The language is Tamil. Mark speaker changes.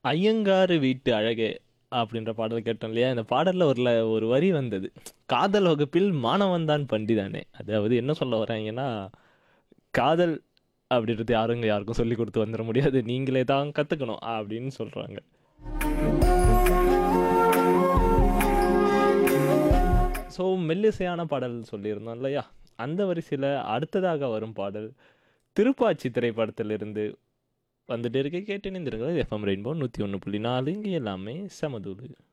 Speaker 1: ஐயங்காரு வீட்டு அழகே அப்படின்ற பாடல் கேட்டோம் இல்லையா இந்த பாடலில் ஒரு ல- ஒரு வரி வந்தது காதல் வகுப்பில் மாணவன் தான் பண்டிதானே அதாவது என்ன சொல்ல வராங்கன்னா காதல் அப்படின்றது யாருங்க யாருக்கும் சொல்லி கொடுத்து வந்துட முடியாது நீங்களே தான் கற்றுக்கணும் அப்படின்னு சொல்கிறாங்க ஸோ மெல்லிசையான பாடல் சொல்லியிருந்தோம் இல்லையா அந்த வரிசையில் அடுத்ததாக வரும் பாடல் திருப்பாச்சி திரைப்படத்திலிருந்து வந்துட்டு இருக்க கேட்டு நிந்திருங்கள் எஃப்எம் ரெயின்போ நூற்றி ஒன்று புள்ளி நாலு இங்கே எல்லாமே சமதூடு